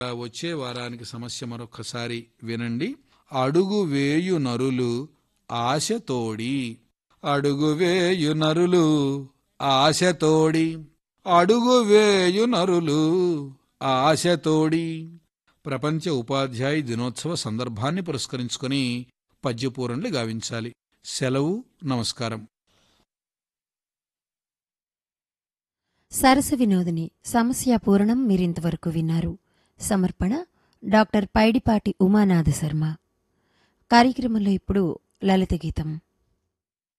వచ్చే వారానికి సమస్య మరొకసారి వినండి అడుగు వేయు నరులు ఆశతోడి అడుగు వేయు నరులు ఆశతోడి అడుగు వేయు నరులు ఆశతోడి ప్రపంచ ఉపాధ్యాయ దినోత్సవ సందర్భాన్ని పురస్కరించుకొని పద్యపూరణలు గావించాలి సెలవు నమస్కారం సరస వినోదిని సమస్య పూరణం మీరింతవరకు విన్నారు సమర్పణ డాక్టర్ పైడిపాటి ఉమానాథ శర్మ కార్యక్రమంలో ఇప్పుడు లలిత గీతం